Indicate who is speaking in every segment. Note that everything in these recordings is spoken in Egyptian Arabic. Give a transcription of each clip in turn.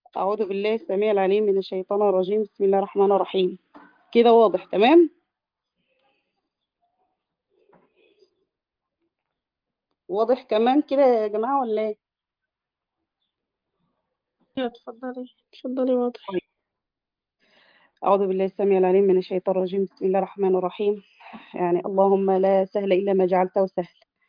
Speaker 1: أعوذ بالله السميع العليم من الشيطان الرجيم بسم الله الرحمن الرحيم كده واضح تمام واضح كمان كده يا جماعة ولا ايه
Speaker 2: ايوه اتفضلي اتفضلي واضح
Speaker 1: طيب. أعوذ بالله السميع العليم من الشيطان الرجيم بسم الله الرحمن الرحيم يعني اللهم لا سهل إلا ما جعلته سهل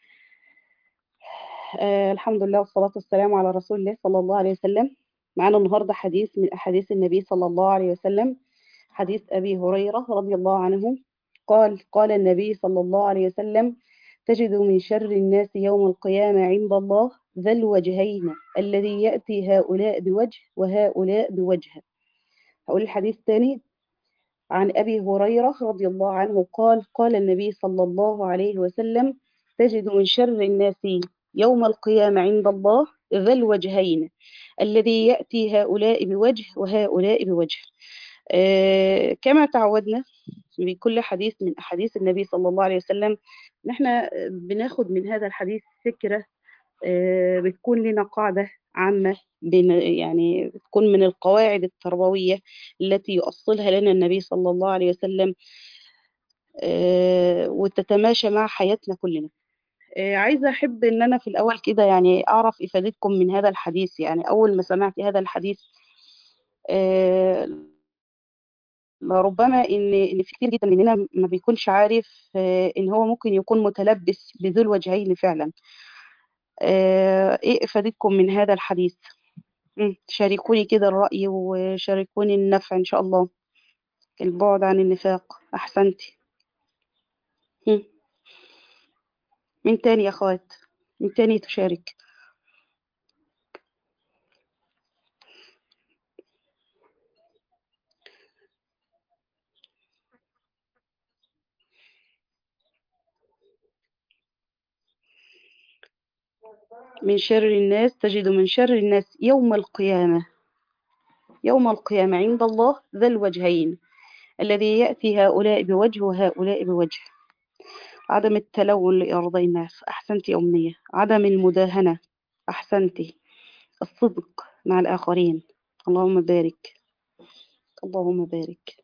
Speaker 1: آه الحمد لله والصلاة والسلام على رسول الله صلى الله عليه وسلم معانا النهاردة حديث من أحاديث النبي صلى الله عليه وسلم حديث أبي هريرة رضي الله عنه قال قال النبي صلى الله عليه وسلم تجد من شر الناس يوم القيامة عند الله ذا الوجهين الذي يأتي هؤلاء بوجه وهؤلاء بوجه هقول الحديث تاني عن أبي هريرة رضي الله عنه قال قال النبي صلى الله عليه وسلم تجد من شر الناس يوم القيامة عند الله ذا الوجهين الذي يأتي هؤلاء بوجه وهؤلاء بوجه آه كما تعودنا في كل حديث من أحاديث النبي صلى الله عليه وسلم نحن بناخد من هذا الحديث فكرة آه بتكون لنا قاعدة عامة بين يعني تكون من القواعد التربوية التي يؤصلها لنا النبي صلى الله عليه وسلم آه وتتماشى مع حياتنا كلنا آه عايزة أحب إن أنا في الأول كده يعني أعرف إفادتكم من هذا الحديث يعني أول ما سمعت هذا الحديث آه ربما ان ان في كتير جدا مننا ما بيكونش عارف ان هو ممكن يكون متلبس بذو الوجهين فعلا ايه افادتكم من هذا الحديث شاركوني كده الرأي وشاركوني النفع ان شاء الله البعد عن النفاق احسنتي من تاني يا اخوات من تاني تشارك من شر الناس تجد من شر الناس يوم القيامة يوم القيامة عند الله ذا الوجهين الذي يأتي هؤلاء بوجه وهؤلاء بوجه عدم التلون لإرضاء الناس أحسنتي أمنية عدم المداهنة أحسنتي الصدق مع الآخرين اللهم بارك اللهم بارك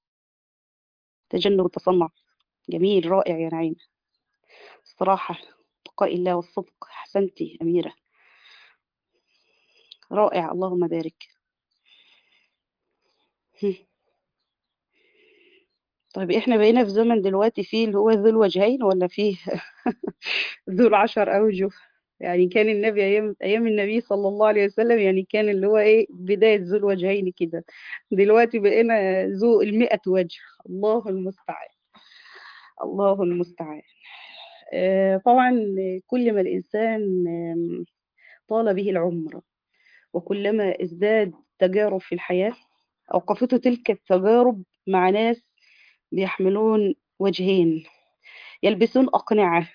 Speaker 1: تجنب التصنع جميل رائع يا نعيم الصراحة بقاء الله والصدق أحسنتي أميرة رائع اللهم بارك طيب احنا بقينا في زمن دلوقتي فيه اللي هو ذو الوجهين ولا فيه ذو العشر أوجه يعني كان النبي أيام أيام النبي صلى الله عليه وسلم يعني كان اللي هو إيه بداية ذو الوجهين كده دلوقتي بقينا ذو المئة وجه الله المستعان الله المستعان آه طبعا كل ما الإنسان طال به العمر وكلما ازداد تجارب في الحياة أوقفته تلك التجارب مع ناس بيحملون وجهين يلبسون أقنعة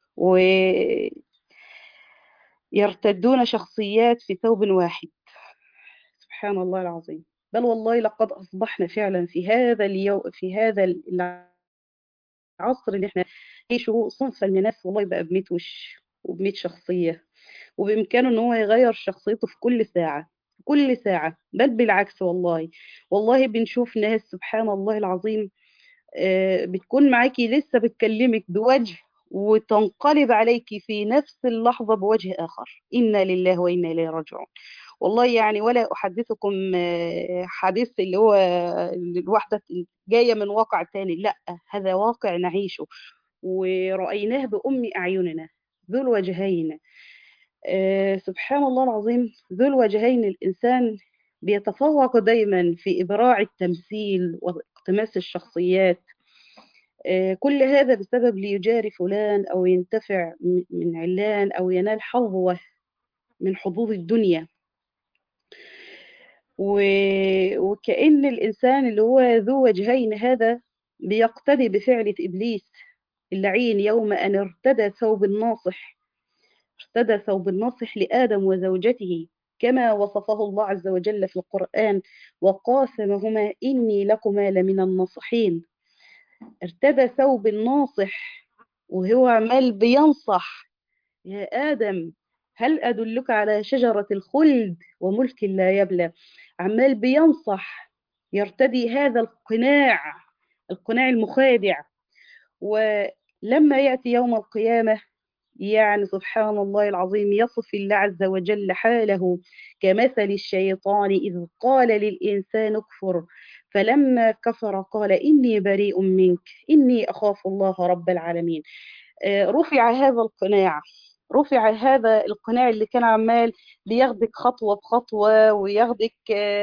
Speaker 1: ويرتدون شخصيات في ثوب واحد سبحان الله العظيم بل والله لقد أصبحنا فعلا في هذا اليوم في هذا العصر اللي احنا نعيشه صنفا من الناس والله بقى ب وش وب شخصية وبإمكانه إن هو يغير شخصيته في كل ساعة كل ساعة بل بالعكس والله والله بنشوف ناس سبحان الله العظيم بتكون معاكي لسه بتكلمك بوجه وتنقلب عليك في نفس اللحظة بوجه آخر إنا لله وإنا إليه راجعون والله يعني ولا أحدثكم حديث اللي هو الواحدة جاية من واقع تاني لا هذا واقع نعيشه ورأيناه بأم أعيننا ذو الوجهين آه سبحان الله العظيم ذو الوجهين الإنسان بيتفوق دايما في إبراع التمثيل واقتماس الشخصيات آه كل هذا بسبب ليجاري فلان أو ينتفع من علان أو ينال حظوة من حظوظ الدنيا وكأن الإنسان اللي هو ذو وجهين هذا بيقتدي بفعلة إبليس اللعين يوم أن ارتدى ثوب الناصح ارتدى ثوب الناصح لآدم وزوجته كما وصفه الله عز وجل في القرآن وقاسمهما إني لكما لمن الناصحين ارتدى ثوب الناصح وهو عمال بينصح يا آدم هل أدلك على شجرة الخلد وملك لا يبلى عمال بينصح يرتدي هذا القناع القناع المخادع ولما يأتي يوم القيامة يعني سبحان الله العظيم يصف الله عز وجل حاله كمثل الشيطان إذ قال للإنسان اكفر فلما كفر قال إني بريء منك إني أخاف الله رب العالمين رفع هذا القناع رفع هذا القناع اللي كان عمال بياخدك خطوة بخطوة وياخدك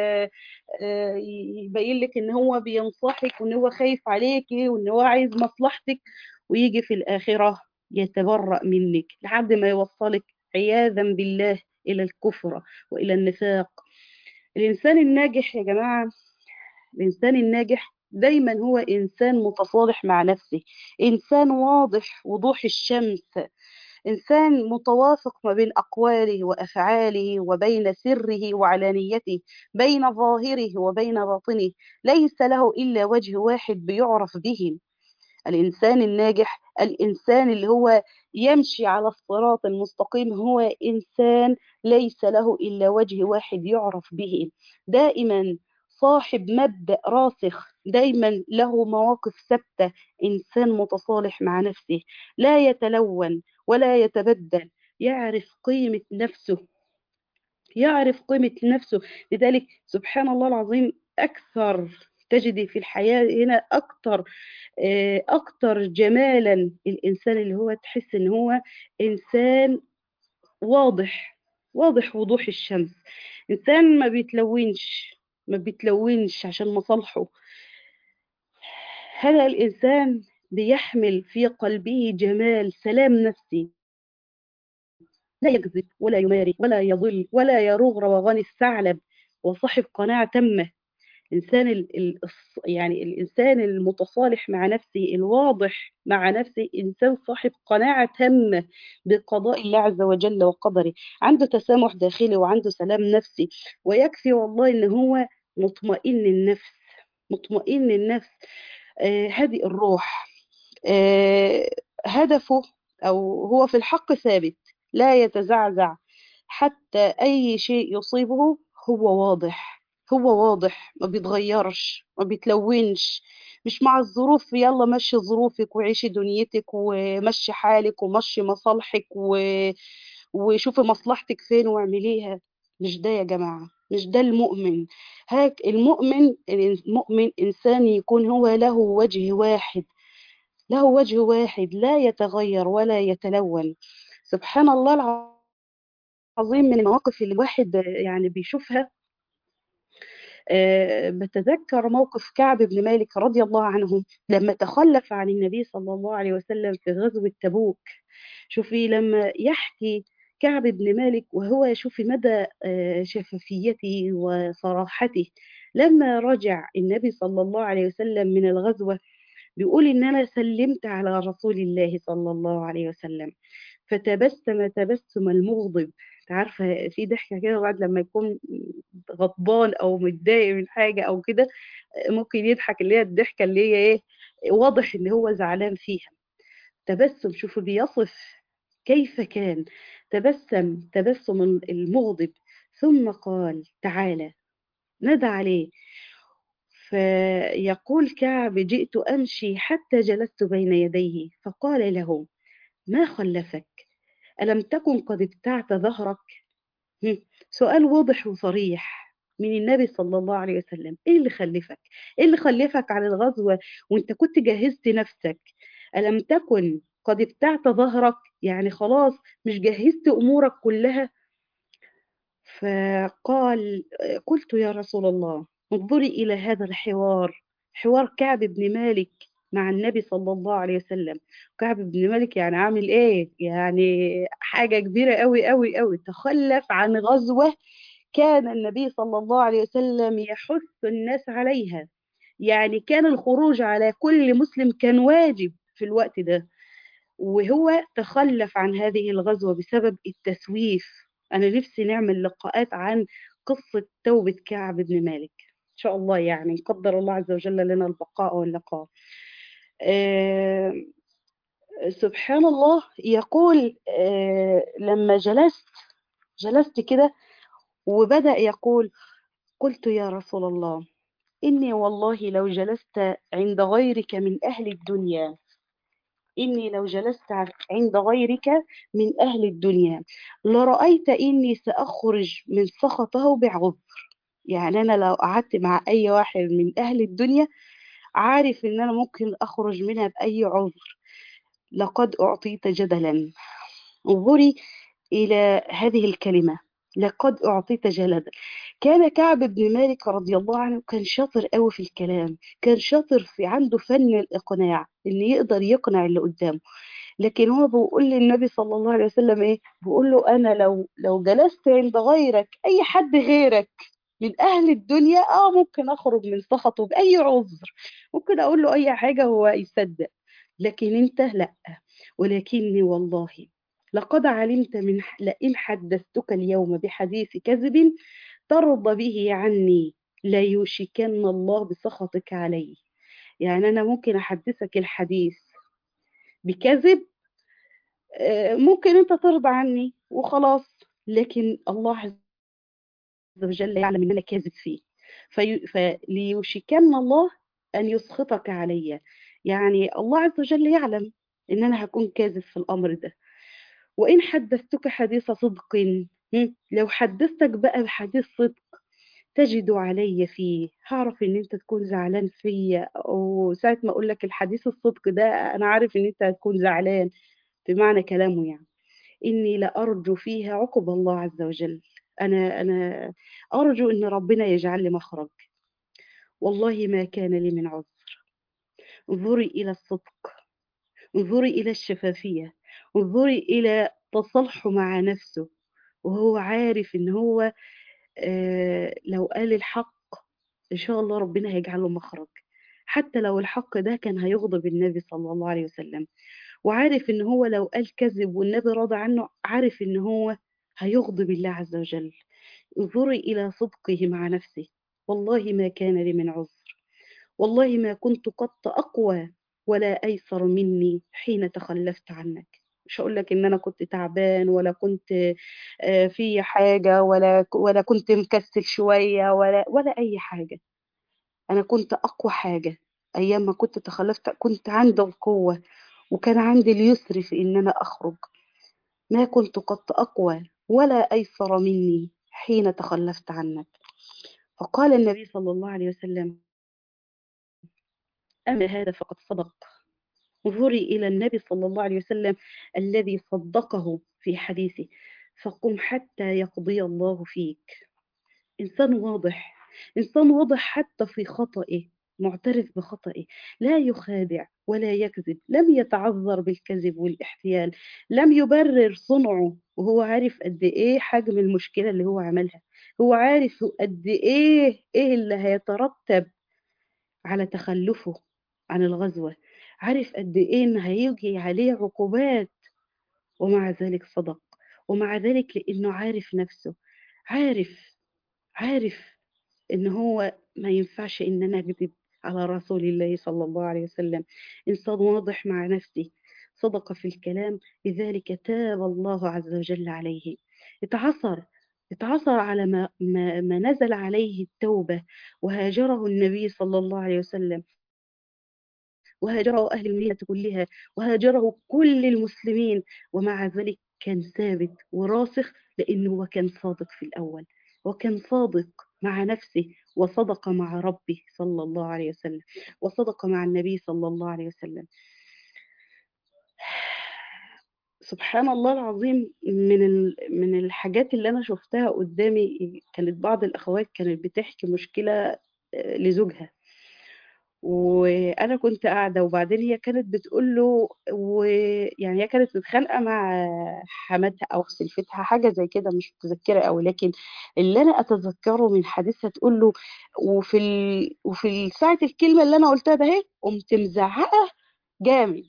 Speaker 1: يبين لك ان هو بينصحك وان هو خايف عليكي وان هو عايز مصلحتك ويجي في الآخرة يتبرأ منك لحد ما يوصلك عياذا بالله إلى الكفر وإلى النفاق الإنسان الناجح يا جماعة الإنسان الناجح دايما هو إنسان متصالح مع نفسه إنسان واضح وضوح الشمس إنسان متوافق ما بين أقواله وأفعاله وبين سره وعلانيته بين ظاهره وبين باطنه ليس له إلا وجه واحد بيعرف به الإنسان الناجح الإنسان اللي هو يمشي على الصراط المستقيم هو إنسان ليس له إلا وجه واحد يعرف به دائما صاحب مبدأ راسخ دايما له مواقف ثابتة إنسان متصالح مع نفسه لا يتلون ولا يتبدل يعرف قيمة نفسه يعرف قيمة نفسه لذلك سبحان الله العظيم أكثر تجدي في الحياة هنا أكثر أكثر جمالا الإنسان اللي هو تحس إن هو إنسان واضح واضح وضوح الشمس إنسان ما بيتلونش ما بيتلونش عشان مصالحه هذا الإنسان بيحمل في قلبه جمال سلام نفسي لا يكذب ولا يماري ولا يضل ولا يروغ روغان الثعلب وصاحب قناعة تامة إنسان ال ال يعني الإنسان المتصالح مع نفسه الواضح مع نفسه إنسان صاحب قناعة تامة بقضاء الله عز وجل وقدره عنده تسامح داخلي وعنده سلام نفسي ويكفي والله إن هو مطمئن النفس مطمئن النفس آه هذه الروح آه هدفه أو هو في الحق ثابت لا يتزعزع حتى أي شيء يصيبه هو واضح هو واضح ما بيتغيرش ما بيتلونش مش مع الظروف يلا مشي ظروفك وعيشي دنيتك ومشي حالك ومشي مصالحك و... وشوفي مصلحتك فين واعمليها مش ده يا جماعة مش ده المؤمن هاك المؤمن المؤمن إنسان يكون هو له وجه واحد له وجه واحد لا يتغير ولا يتلون سبحان الله العظيم من المواقف اللي الواحد يعني بيشوفها أه بتذكر موقف كعب بن مالك رضي الله عنه لما تخلف عن النبي صلى الله عليه وسلم في غزوة تبوك شوفي لما يحكي كعب بن مالك وهو شوفي مدى أه شفافيته وصراحته لما رجع النبي صلى الله عليه وسلم من الغزوة بيقول إن أنا سلمت على رسول الله صلى الله عليه وسلم فتبسم تبسم المغضب عارفه في ضحكه كده بعد لما يكون غضبان او متضايق من حاجه او كده ممكن يضحك اللي هي الضحكه اللي هي ايه واضح ان هو زعلان فيها تبسم شوفوا بيصف كيف كان تبسم تبسم المغضب ثم قال تعالى نادى عليه فيقول كعب جئت امشي حتى جلست بين يديه فقال له ما خلفك ألم تكن قد ابتعت ظهرك سؤال واضح وصريح من النبي صلى الله عليه وسلم ايه اللي خلفك ايه اللي خلفك على الغزوة وانت كنت جهزت نفسك ألم تكن قد ابتعت ظهرك يعني خلاص مش جهزت أمورك كلها فقال قلت يا رسول الله انظري إلى هذا الحوار حوار كعب بن مالك مع النبي صلى الله عليه وسلم كعب بن مالك يعني عامل ايه يعني حاجة كبيرة قوي قوي قوي تخلف عن غزوة كان النبي صلى الله عليه وسلم يحث الناس عليها يعني كان الخروج على كل مسلم كان واجب في الوقت ده وهو تخلف عن هذه الغزوة بسبب التسويف أنا نفسي نعمل لقاءات عن قصة توبة كعب بن مالك إن شاء الله يعني قدر الله عز وجل لنا البقاء واللقاء سبحان الله يقول آه، لما جلست جلست كده وبدأ يقول قلت يا رسول الله إني والله لو جلست عند غيرك من أهل الدنيا إني لو جلست عند غيرك من أهل الدنيا لرأيت إني سأخرج من سخطه بعذر يعني أنا لو قعدت مع أي واحد من أهل الدنيا عارف إن أنا ممكن أخرج منها بأي عذر لقد أعطيت جدلا انظري إلى هذه الكلمة لقد أعطيت جلدا كان كعب بن مالك رضي الله عنه كان شاطر قوي في الكلام كان شاطر في عنده فن الإقناع إن يقدر يقنع اللي قدامه لكن هو بيقول للنبي صلى الله عليه وسلم إيه بيقول له أنا لو لو جلست عند غيرك أي حد غيرك من أهل الدنيا آه ممكن أخرج من سخطه بأي عذر ممكن أقول له أي حاجة هو يصدق لكن أنت لأ ولكني والله لقد علمت من لئن حدثتك اليوم بحديث كذب ترضى به عني ليوشكن الله بسخطك علي يعني أنا ممكن أحدثك الحديث بكذب آه، ممكن أنت ترضى عني وخلاص لكن الله عز وجل يعلم أن أنا كاذب فيه في... فليوشكن الله أن يسخطك علي يعني الله عز وجل يعلم ان انا هكون كاذب في الامر ده وان حدثتك حديث صدق هم، لو حدثتك بقى بحديث صدق تجد علي فيه هعرف ان انت تكون زعلان فيا وساعة ما اقول لك الحديث الصدق ده انا عارف ان انت هتكون زعلان بمعنى كلامه يعني اني لارجو فيها عقب الله عز وجل انا انا ارجو ان ربنا يجعل لي مخرج والله ما كان لي من عذر انظري الى الصدق انظري إلى الشفافية انظري إلى تصالحه مع نفسه وهو عارف إن هو آه لو قال الحق إن شاء الله ربنا هيجعل له مخرج حتى لو الحق ده كان هيغضب النبي صلى الله عليه وسلم وعارف إن هو لو قال كذب والنبي راضى عنه عارف إن هو هيغضب الله عز وجل انظري إلى صدقه مع نفسه والله ما كان لي من عذر والله ما كنت قط أقوى ولا أيسر مني حين تخلفت عنك مش هقول لك ان انا كنت تعبان ولا كنت آه، في حاجه ولا ولا كنت مكسل شويه ولا ولا اي حاجه انا كنت اقوى حاجه ايام ما كنت تخلفت كنت عندي القوه وكان عندي اليسر في ان انا اخرج ما كنت قط اقوى ولا ايسر مني حين تخلفت عنك فقال النبي صلى الله عليه وسلم أما هذا فقد صدق انظري إلى النبي صلى الله عليه وسلم الذي صدقه في حديثه فقم حتى يقضي الله فيك إنسان واضح إنسان واضح حتى في خطئه معترف بخطئه لا يخادع ولا يكذب لم يتعذر بالكذب والاحتيال لم يبرر صنعه وهو عارف قد ايه حجم المشكلة اللي هو عملها هو عارف قد ايه ايه اللي هيترتب على تخلفه عن الغزوة عارف قد ايه ان هيجي عليه عقوبات ومع ذلك صدق ومع ذلك لانه عارف نفسه عارف عارف ان هو ما ينفعش ان انا اكذب على رسول الله صلى الله عليه وسلم انسان واضح مع نفسه صدق في الكلام لذلك تاب الله عز وجل عليه اتعصر اتعصر على ما, ما, ما نزل عليه التوبة وهاجره النبي صلى الله عليه وسلم وهاجره أهل المدينة كلها وهاجره كل المسلمين ومع ذلك كان ثابت وراسخ لأنه هو كان صادق في الأول وكان صادق مع نفسه وصدق مع ربه صلى الله عليه وسلم وصدق مع النبي صلى الله عليه وسلم سبحان الله العظيم من من الحاجات اللي انا شفتها قدامي كانت بعض الاخوات كانت بتحكي مشكله لزوجها وانا كنت قاعده وبعدين هي كانت بتقول له ويعني هي كانت متخانقه مع حماتها او سلفتها حاجه زي كده مش متذكره قوي لكن اللي انا اتذكره من حديثها تقول له وفي ال... وفي ساعه الكلمه اللي انا قلتها ده اهي قمت مزعقه جامد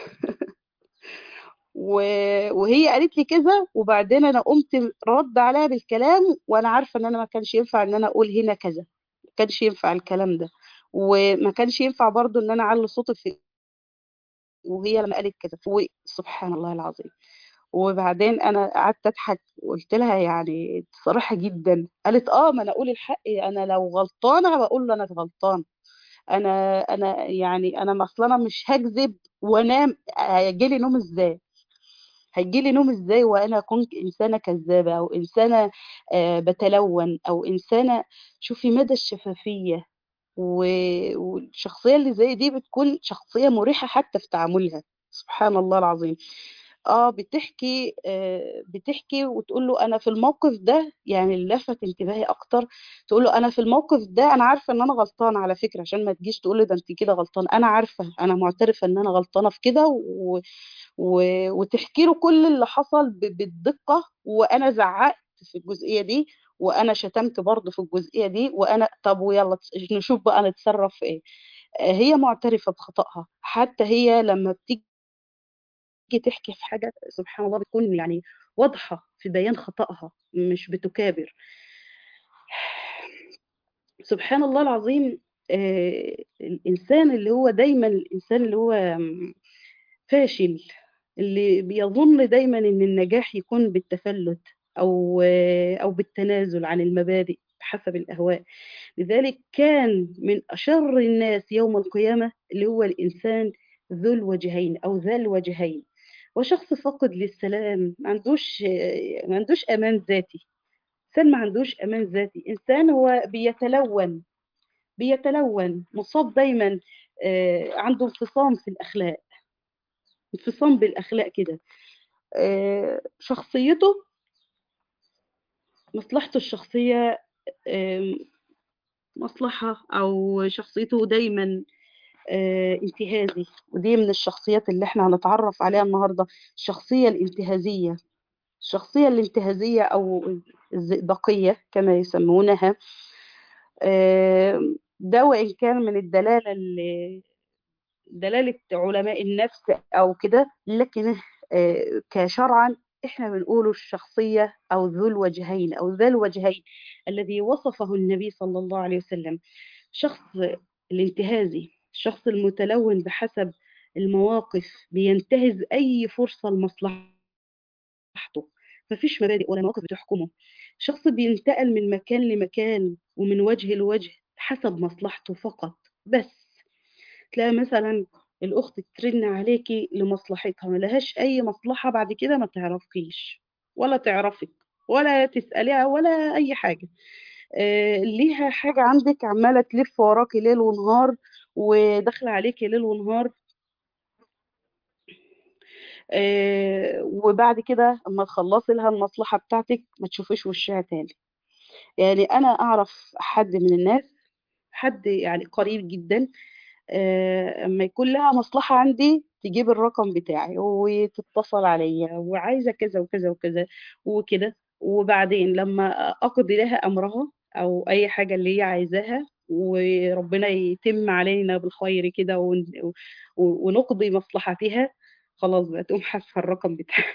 Speaker 1: وهي قالت لي كذا وبعدين انا قمت رد عليها بالكلام وانا عارفه ان انا ما كانش ينفع ان انا اقول هنا كذا ما كانش ينفع الكلام ده وما كانش ينفع برضو ان انا اعلي صوتي في وهي لما قالت كده وسبحان الله العظيم وبعدين انا قعدت اضحك وقلت لها يعني صراحة جدا قالت اه ما انا اقول الحق انا لو غلطانة بقول له انا غلطان انا انا يعني انا اصلا انا مش هكذب وانام هيجيلي نوم ازاي هيجيلي نوم ازاي وانا كنت انسانه كذابه او انسانه آه، بتلون او انسانه شوفي مدى الشفافيه و- والشخصيه اللي زي دي بتكون شخصيه مريحه حتى في تعاملها سبحان الله العظيم اه بتحكي آه بتحكي وتقول له انا في الموقف ده يعني اللي لفت انتباهي اكتر تقول له انا في الموقف ده انا عارفه ان انا غلطانه على فكره عشان ما تجيش تقول لي ده انت كده غلطانه انا عارفه انا معترفه ان انا غلطانه في كده و... و... وتحكي له كل اللي حصل ب... بالدقه وانا زعقت في الجزئيه دي وانا شتمت برضه في الجزئيه دي وانا طب ويلا تس- نشوف بقى نتصرف في ايه آه، هي معترفه بخطأها حتى هي لما بتيجي تيجي تحكي في حاجة سبحان الله بتكون يعني واضحة في بيان خطأها مش بتكابر سبحان الله العظيم آه، الإنسان اللي هو دايما الإنسان اللي هو فاشل اللي بيظن دايما إن النجاح يكون بالتفلت أو آه، أو بالتنازل عن المبادئ حسب الأهواء لذلك كان من أشر الناس يوم القيامة اللي هو الإنسان ذو الوجهين أو ذا الوجهين وشخص فاقد للسلام ما عندوش ما عندوش امان ذاتي انسان ما عندوش امان ذاتي انسان هو بيتلون بيتلون مصاب دايما آه، عنده انفصام في الاخلاق انفصام بالاخلاق كده آه، شخصيته مصلحته الشخصيه آم، مصلحه او شخصيته دايما آه، انتهازي ودي من الشخصيات اللي احنا هنتعرف عليها النهارده الشخصيه الانتهازيه الشخصية الانتهازية أو الزئبقية كما يسمونها آه، ده وإن كان من الدلالة اللي دلالة علماء النفس أو كده لكن آه، كشرعا إحنا بنقوله الشخصية أو ذو الوجهين أو ذا الوجهين الذي وصفه النبي صلى الله عليه وسلم شخص الانتهازي الشخص المتلون بحسب المواقف بينتهز أي فرصة لمصلحته مصلحته مفيش مبادئ ولا مواقف بتحكمه شخص بينتقل من مكان لمكان ومن وجه لوجه حسب مصلحته فقط بس تلاقي مثلا الأخت ترن عليكي لمصلحتها ملهاش أي مصلحة بعد كده ما تعرفكيش ولا تعرفك ولا تسأليها ولا أي حاجة آه، ليها حاجة عندك عمالة تلف وراكي ليل ونهار وداخلة عليكي ليل ونهار آه، وبعد كده اما تخلصي لها المصلحة بتاعتك ما تشوفيش وشها تاني يعني انا اعرف حد من الناس حد يعني قريب جدا آه، اما يكون لها مصلحة عندي تجيب الرقم بتاعي وتتصل عليا وعايزة كذا وكذا وكذا وكده وبعدين لما اقضي لها امرها او اي حاجة اللي هي عايزاها وربنا يتم علينا بالخير كده ون- و- ونقضي مصلحتها خلاص بقى تقوم حاسفة الرقم بتاعي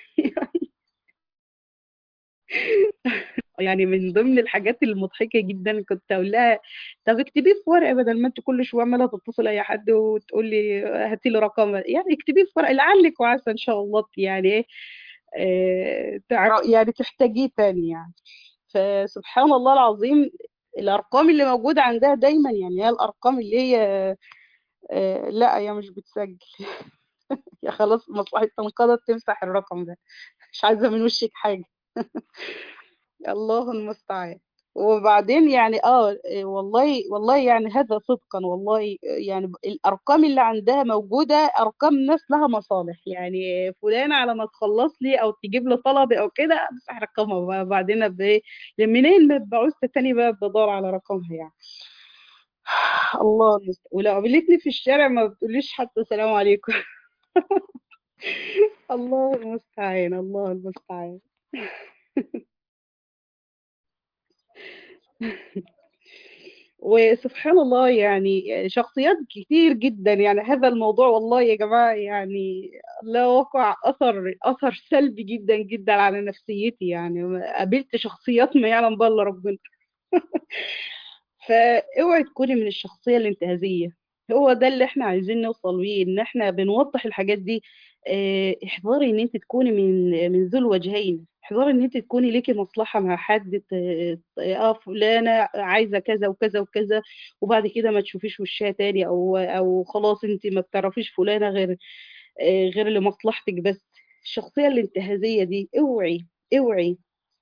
Speaker 1: يعني من ضمن الحاجات المضحكة جدا كنت أقول لها طب اكتبيه في ورقة بدل ما انت كل شوية عمالة تتصل أي حد وتقول لي هاتي لي رقم يعني اكتبيه في ورقة لعلك وعسى إن شاء الله يعني إيه آه، تعر- يعني تحتاجيه تاني يعني فسبحان الله العظيم الأرقام اللي موجودة عندها دايما يعني هي الأرقام اللي هي آه، لا هي مش بتسجل يا خلاص مصلحة انقضت تمسح الرقم ده مش عايزة من وشك حاجة الله المستعان وبعدين يعني اه إيه والله والله يعني هذا صدقا والله يعني الارقام اللي عندها موجوده ارقام ناس لها مصالح يعني فلانه على ما تخلص لي او تجيب لي طلب او كده امسح رقمها بقى بعدين ب- منين ما بعوزت تاني بقى بدور على رقمها يعني الله المستعان ولو قابلتني في الشارع ما بتقوليش حتى سلام عليكم الله المستعان الله المستعان وسبحان الله يعني شخصيات كتير جدا يعني هذا الموضوع والله يا جماعة يعني لا وقع أثر أثر سلبي جدا جدا على نفسيتي يعني قابلت شخصيات ما يعلم بالله ربنا فاوعي تكوني من الشخصية الانتهازية هو ده اللي احنا عايزين نوصل بيه ان احنا بنوضح الحاجات دي اه، احذري ان انت تكوني من من ذو الوجهين احذري ان انت تكوني ليكي مصلحة مع حد ت- ت- اه فلانة عايزة كذا وكذا وكذا وبعد كده ما تشوفيش وشها تاني او او خلاص انت ما بتعرفيش فلانة غير اه، غير لمصلحتك بس الشخصية الانتهازية دي اوعي اوعي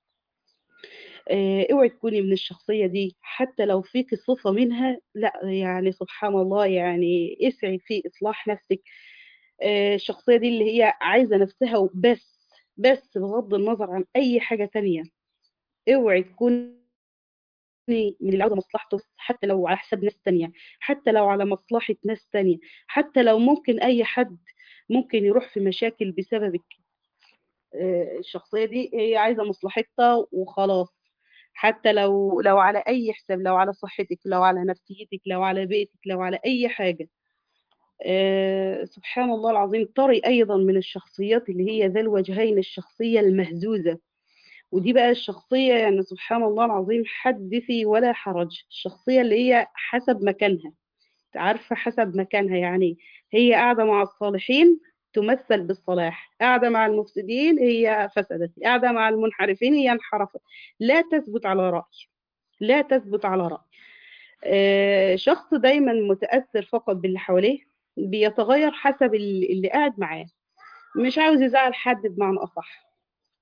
Speaker 1: آه، اوعي تكوني من الشخصية دي حتى لو فيك صفة منها لا يعني سبحان الله يعني اسعي في إصلاح نفسك آه، الشخصية دي اللي هي عايزة نفسها وبس بس بغض النظر عن أي حاجة تانية اوعي تكوني من اللي عاوزة مصلحته بس حتى لو على حساب ناس تانية حتى لو على مصلحة ناس تانية حتى لو ممكن أي حد ممكن يروح في مشاكل بسببك آه، الشخصية دي هي عايزة مصلحتها وخلاص حتى لو لو على أي حساب لو على صحتك لو على نفسيتك لو على بيتك لو على أي حاجة آه، سبحان الله العظيم طري أيضا من الشخصيات اللي هي ذا الوجهين الشخصية المهزوزة ودي بقى الشخصية يعني سبحان الله العظيم حدثي ولا حرج الشخصية اللي هي حسب مكانها عارفة حسب مكانها يعني هي قاعدة مع الصالحين تمثل بالصلاح قاعدة مع المفسدين هي فسدت قاعدة مع المنحرفين هي انحرفت لا تثبت على رأي لا تثبت على رأي آه، شخص دايما متأثر فقط باللي حواليه بيتغير حسب اللي اللي قاعد معاه مش عاوز يزعل حد بمعنى أصح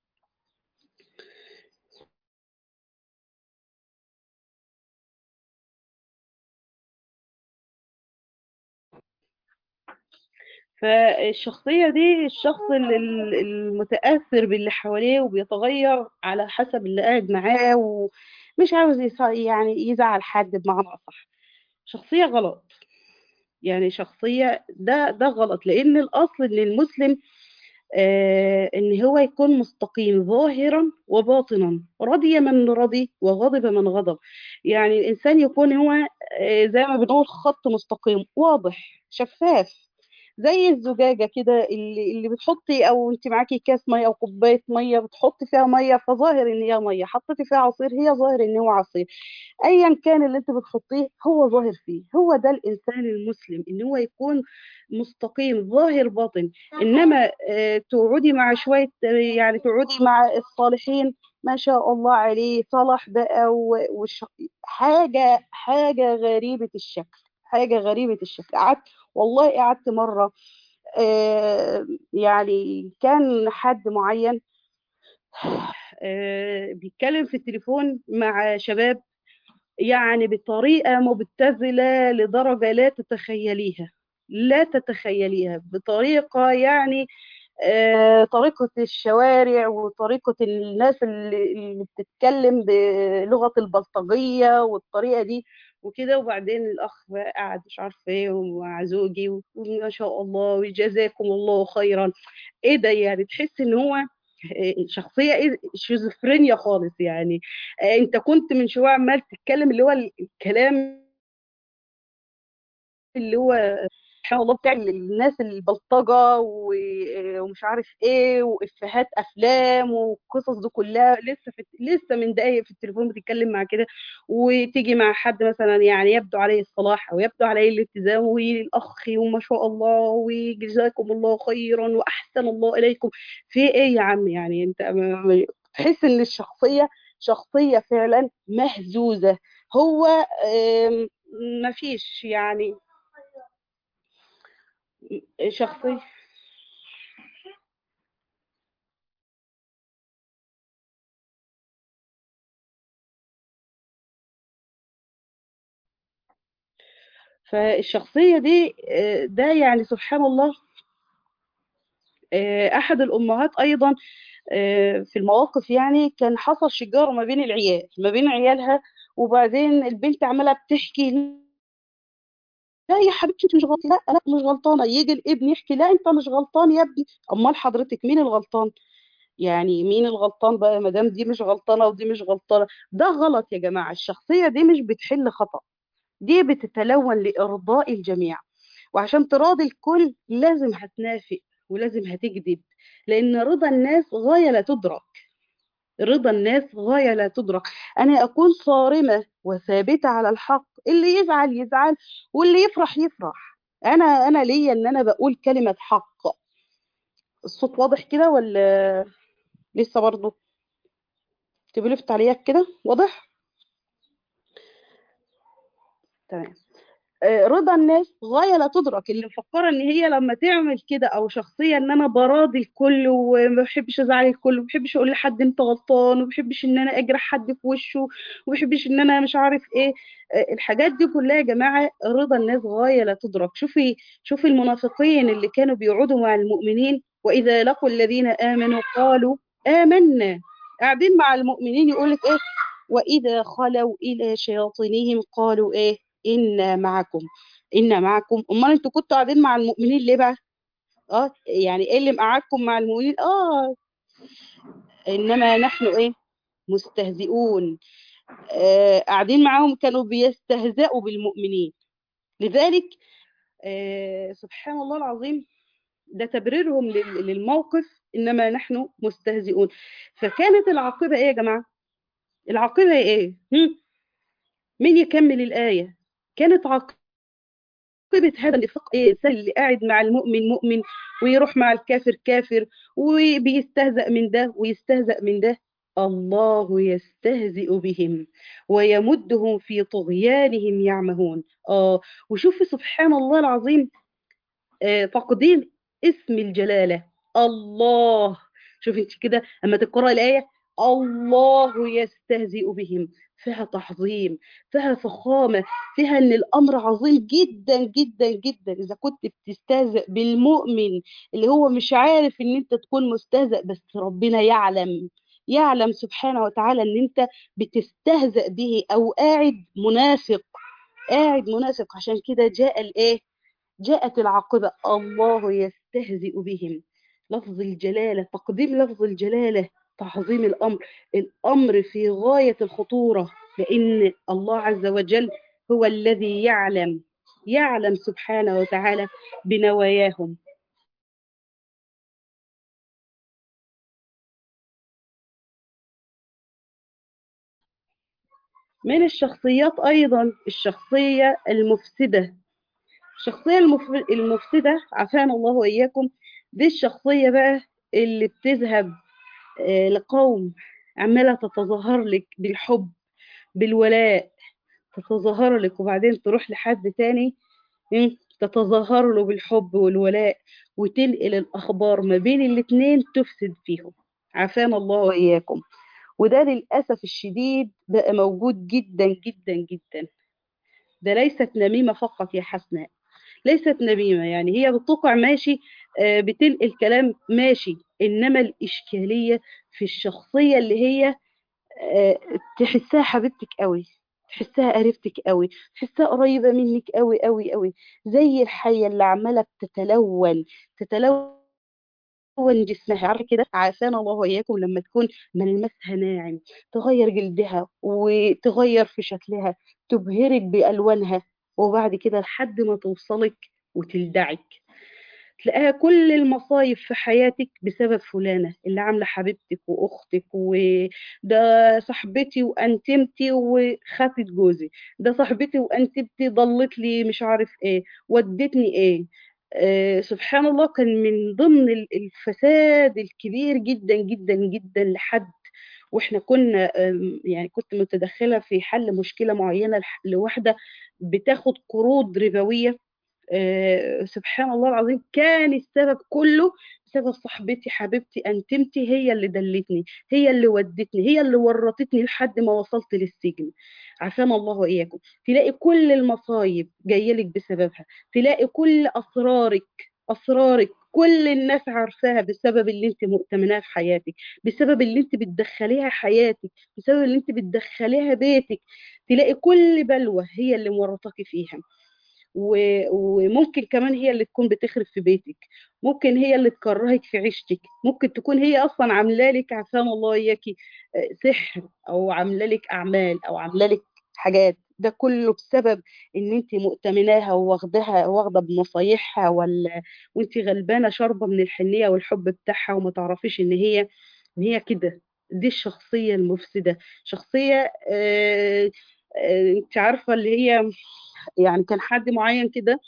Speaker 1: فالشخصية دي الشخص ال- ال- المتأثر باللي حواليه وبيتغير على حسب اللي قاعد معاه ومش عاوز يص- يعني يزعل حد بمعنى أصح شخصية غلط يعني شخصية ده ده غلط لأن الأصل إن المسلم آه إن هو يكون مستقيم ظاهرا وباطنا رضي من رضي وغضب من غضب يعني الإنسان يكون هو آه زي ما بنقول خط مستقيم واضح شفاف زي الزجاجة كده اللي اللي بتحطي أو أنت معاكي كاس مية أو كوباية مية بتحطي فيها مية فظاهر إن هي مية حطيتي فيها عصير هي ظاهر إن هو عصير ايا كان اللي انت بتحطيه هو ظاهر فيه هو ده الانسان المسلم ان هو يكون مستقيم ظاهر باطن انما آه، تقعدي مع شويه آه، يعني تقعدي مع الصالحين ما شاء الله عليه صلاح بقى و- وش حاجه حاجه غريبه الشكل حاجه غريبه الشكل قعدت والله قعدت مره آه، يعني كان حد معين آه، بيتكلم في التليفون مع شباب يعني بطريقة مبتذلة لدرجة لا تتخيليها لا تتخيليها بطريقة يعني آه، طريقة الشوارع وطريقة الناس اللي اللي بتتكلم بلغة البلطجية والطريقة دي وكده وبعدين الأخ بقى قاعد مش عارفة ايه ومع زوجي وما شاء الله وجزاكم الله خيرا ايه ده يعني تحس ان هو شخصية ايه شيزوفرينيا خالص يعني آه، انت كنت من شوية عمال تتكلم اللي هو الكلام اللي هو سبحان الله بتاع الناس البلطجة و- ومش عارف ايه وافيهات افلام والقصص دي كلها لسه في لسه من دقايق في التليفون بتتكلم مع كده وتيجي مع حد مثلا يعني يبدو عليه الصلاح او يبدو عليه الالتزام والاخ وما شاء الله وجزاكم الله خيرا واحسن الله اليكم في ايه يا عم يعني انت ما- ما- تحس ان الشخصية شخصية فعلا مهزوزة هو آم، مفيش يعني شخصية فالشخصية دي آه، ده يعني سبحان الله آه، أحد الأمهات أيضا آه، في المواقف يعني كان حصل شجار ما بين العيال ما بين عيالها وبعدين البنت عمالة بتحكي لا يا حبيبتي انت مش غلطانه لا لا مش غلطانه يجي الابن يحكي لا انت مش غلطان يا ابني امال حضرتك مين الغلطان يعني مين الغلطان بقى ما دام دي مش غلطانه ودي مش غلطانه ده غلط يا جماعه الشخصيه دي مش بتحل خطأ دي بتتلون لإرضاء الجميع وعشان تراضي الكل لازم هتنافق ولازم هتكذب لأن رضا الناس غاية لا تدرك رضا الناس غاية لا تدرك أنا أكون صارمة وثابتة على الحق اللي يزعل يزعل واللي يفرح يفرح انا انا ليا ان انا بقول كلمة حق الصوت واضح كده ولا لسه برضه تبقى لي في تعليقات كده واضح تمام آه، رضا الناس غاية لا تدرك اللي مفكرة ان هي لما تعمل كده او شخصية ان انا براضي الكل وما بحبش ازعل الكل وما بحبش اقول لحد انت غلطان وما بحبش ان انا اجرح حد في وشه وما بحبش ان انا مش عارف ايه آه، الحاجات دي كلها يا جماعة رضا الناس غاية لا تدرك شوفي شوفي المنافقين اللي كانوا بيقعدوا مع المؤمنين واذا لقوا الذين امنوا قالوا آمنا قاعدين مع المؤمنين يقول لك ايه واذا خلوا الى شياطينهم قالوا ايه إنا معكم إنا معكم أمال أنتوا كنتوا قاعدين مع المؤمنين ليه بقى؟ اه يعني ايه اللي مقعدكم مع المؤمنين؟ اه انما نحن ايه؟ مستهزئون آه قاعدين معاهم كانوا بيستهزئوا بالمؤمنين لذلك آه سبحان الله العظيم ده تبريرهم لل- للموقف انما نحن مستهزئون فكانت العاقبه ايه يا جماعه؟ العاقبه ايه؟ هم؟ مين يكمل الايه؟ كانت عاقبه هذا النفاق ايه الانسان اللي قاعد مع المؤمن مؤمن ويروح مع الكافر كافر وبيستهزأ من ده ويستهزأ من ده الله يستهزئ بهم ويمدهم في طغيانهم يعمهون اه وشوف سبحان الله العظيم آه تقديم اسم الجلالة الله شوف انت كده اما تقرأ الآية الله يستهزئ بهم فيها تعظيم فيها فخامة فيها ان الامر عظيم جدا جدا جدا اذا كنت بتستهزئ بالمؤمن اللي هو مش عارف ان انت تكون مستهزئ بس ربنا يعلم يعلم سبحانه وتعالى ان انت بتستهزئ به او قاعد منافق قاعد منافق عشان كده جاء الايه جاءت العاقبة الله يستهزئ بهم لفظ الجلالة تقديم لفظ الجلالة تعظيم الأمر الأمر في غاية الخطورة لأن الله عز وجل هو الذي يعلم يعلم سبحانه وتعالى بنواياهم من الشخصيات أيضا الشخصية المفسدة الشخصية المف- المفسدة عافانا الله وإياكم دي الشخصية بقى اللي بتذهب آه، لقوم عمالة تتظاهر لك بالحب بالولاء تتظاهر لك وبعدين تروح لحد تاني مم، تتظاهر له بالحب والولاء وتنقل الأخبار ما بين الاتنين تفسد فيهم عافانا الله وإياكم وده للأسف الشديد بقى موجود جدا جدا جدا ده ليست نميمة فقط يا حسناء ليست نميمة يعني هي بتقع ماشي آه، بتنقل كلام ماشي إنما الإشكالية في الشخصية اللي هي آه، تحسها حبيبتك قوي تحسها قريبتك قوي تحسها قريبة منك قوي قوي قوي زي الحية اللي عمالة بتتلون تتلون جسمها عارفة كده عافانا الله وإياكم لما تكون ملمسها ناعم تغير جلدها وتغير في شكلها تبهرك بألوانها وبعد كده لحد ما توصلك وتلدعك تلاقيها كل المصايب في حياتك بسبب فلانة اللي عاملة حبيبتك وأختك وده صاحبتي وأنتمتي وخافت جوزي ده صاحبتي وأنتمتي ضلت لي مش عارف إيه ودتني إيه آه سبحان الله كان من ضمن ال- الفساد الكبير جدا جدا جدا لحد واحنا كنا آم، يعني كنت متدخلة في حل مشكلة معينة لح- لواحدة بتاخد قروض ربوية آه، سبحان الله العظيم كان السبب كله بسبب صاحبتي حبيبتي انتمتي هي اللي دلتني هي اللي ودتني هي اللي ورطتني لحد ما وصلت للسجن عافانا الله واياكم تلاقي كل المصايب جايه لك بسببها تلاقي كل اسرارك اسرارك كل الناس عارفاها بسبب اللي انت مؤتمناه في حياتك بسبب اللي انت بتدخليها حياتك بسبب اللي انت بتدخليها بيتك تلاقي كل بلوى هي اللي مورطاكي فيها و- وممكن كمان هي اللي تكون بتخرب في بيتك ممكن هي اللي تكرهك في عيشتك ممكن تكون هي اصلا عامله لك عفان الله اياكي آه، سحر او عامله لك اعمال او عامله لك حاجات ده كله بسبب ان انت مؤتمناها وواخداها واخده بنصايحها ولا وانت غلبانه شاربه من الحنيه والحب بتاعها وما تعرفيش ان هي ان هي كده دي الشخصيه المفسده شخصيه آه، آه، انت عارفة اللي هي يعني كان حد معين كده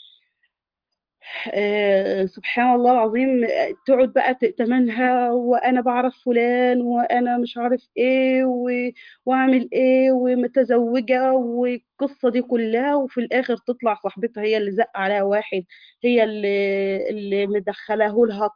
Speaker 1: آه، سبحان الله العظيم آه، تقعد بقى تأتمنها وانا بعرف فلان وانا مش عارف ايه و- واعمل ايه ومتزوجة والقصة دي كلها وفي الاخر تطلع صاحبتها هي اللي زق عليها واحد هي اللي اللي مدخله لها